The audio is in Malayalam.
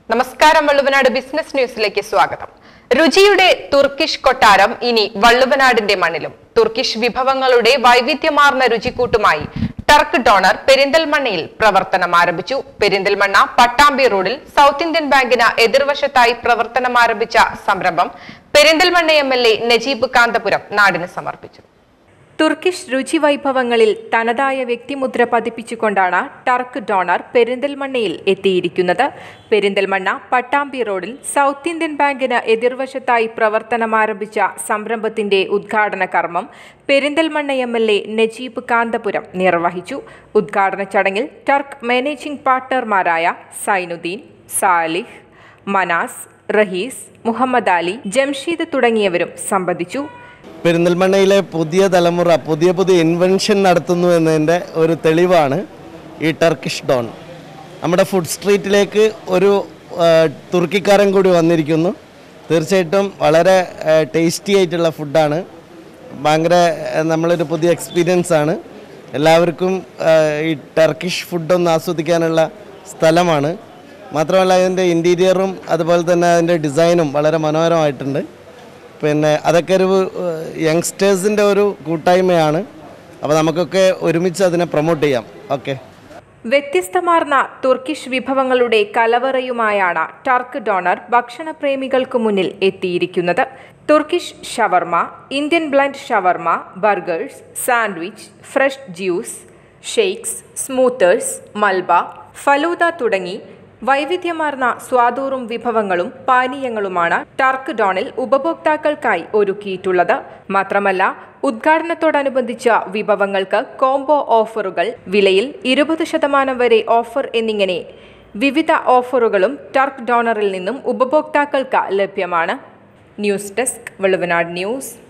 നമസ്കാരം വള്ളുവനാട് ബിസിനസ് ന്യൂസിലേക്ക് സ്വാഗതം രുചിയുടെ തുർക്കിഷ് കൊട്ടാരം ഇനി വള്ളുവനാടിന്റെ മണ്ണിലും തുർക്കിഷ് വിഭവങ്ങളുടെ വൈവിധ്യമാർന്ന രുചിക്കൂട്ടുമായി ടർക്ക് ഡോണർ പെരിന്തൽമണ്ണയിൽ പ്രവർത്തനം ആരംഭിച്ചു പെരിന്തൽമണ്ണ പട്ടാമ്പി റോഡിൽ സൗത്ത് ഇന്ത്യൻ ബാങ്കിന് എതിർവശത്തായി പ്രവർത്തനം ആരംഭിച്ച സംരംഭം Perinthalmanna M L A Najeeb Kanthapuram നാടിന് സമർപ്പിച്ചു തുർക്കിഷ് രുചിവൈഭവങ്ങളിൽ തനതായ വ്യക്തിമുദ്ര പതിപ്പിച്ചുകൊണ്ടാണ് ടർക്ക് ഡോണർ പെരിന്തൽമണ്ണയിൽ എത്തിയിരിക്കുന്നത് പെരിന്തൽമണ്ണ പട്ടാമ്പി റോഡിൽ സൗത്ത് ഇന്ത്യൻ ബാങ്കിന് എതിർവശത്തായി പ്രവർത്തനം ആരംഭിച്ച സംരംഭത്തിന്റെ ഉദ്ഘാടന കർമ്മം Perinthalmanna M L A Najeeb Kanthapuram നിർവഹിച്ചു ഉദ്ഘാടന ചടങ്ങിൽ ടർക്ക് മാനേജിംഗ് പാർട്ണർമാരായ സൈനുദ്ദീൻ സാലിഹ് മനാസ് റഹീസ് മുഹമ്മദ് അലി ജംഷീദ് തുടങ്ങിയവരും സംബന്ധിച്ചു പെരിന്തൽമണ്ണയിലെ പുതിയ തലമുറ പുതിയ പുതിയ ഇൻവെൻഷൻ നടത്തുന്നു എന്നതിൻ്റെ ഒരു തെളിവാണ് ഈ ടർക്കിഷ് ഡോൺ നമ്മുടെ ഫുഡ് സ്ട്രീറ്റിലേക്ക് ഒരു ആ, തുർക്കിക്കാരൻ കൂടി വന്നിരിക്കുന്നു തീർച്ചയായിട്ടും വളരെ ടേസ്റ്റി ആയിട്ടുള്ള ഫുഡാണ് ഭയങ്കര ആ, നമ്മളൊരു പുതിയ എക്സ്പീരിയൻസ് ആണ് എല്ലാവർക്കും ആ, ഈ ടർക്കിഷ് ഫുഡൊന്ന് ആസ്വദിക്കാനുള്ള സ്ഥലമാണ് മാത്രമല്ല അതിൻ്റെ ഇൻറ്റീരിയറും അതുപോലെ തന്നെ അതിൻ്റെ ഡിസൈനും വളരെ മനോഹരമായിട്ടുണ്ട് പിന്നെ അതൊക്കെ ഒരു യങ്സ്റ്റേഴ്സിൻ്റെ ഒരു കൂട്ടായ്മയാണ് അപ്പോൾ നമുക്കൊക്കെ ഒരുമിച്ച് അതിനെ പ്രൊമോട്ട് ചെയ്യാം ഓക്കെ വ്യത്യസ്തമാർന്ന തുർക്കിഷ് വിഭവങ്ങളുടെ കലവറയുമായാണ് ടർക്ക് ഡോണർ ഭക്ഷണപ്രേമികൾക്ക് മുന്നിൽ എത്തിയിരിക്കുന്നത് Turkish shawarma Indian blend shawarma burgers sandwich fresh juice shakes smoothies മൽബ ഫലൂദ തുടങ്ങി വൈവിധ്യമാർന്ന സ്വാദൂറും വിഭവങ്ങളും പാനീയങ്ങളുമാണ് ടർക്ക് ഡോണിൽ ഉപഭോക്താക്കൾക്കായി ഒരുക്കിയിട്ടുള്ളത് മാത്രമല്ല ഉദ്ഘാടനത്തോടനുബന്ധിച്ച വിഭവങ്ങൾക്ക് കോംബോ ഓഫറുകൾ വിലയിൽ ഇരുപത് ശതമാനം വരെ ഓഫർ എന്നിങ്ങനെ വിവിധ ഓഫറുകളും ടർക്ക് ഡോണറിൽ നിന്നും ഉപഭോക്താക്കൾക്ക് ലഭ്യമാണ് ന്യൂസ് ഡെസ്ക് വെളുവനാട് ന്യൂസ്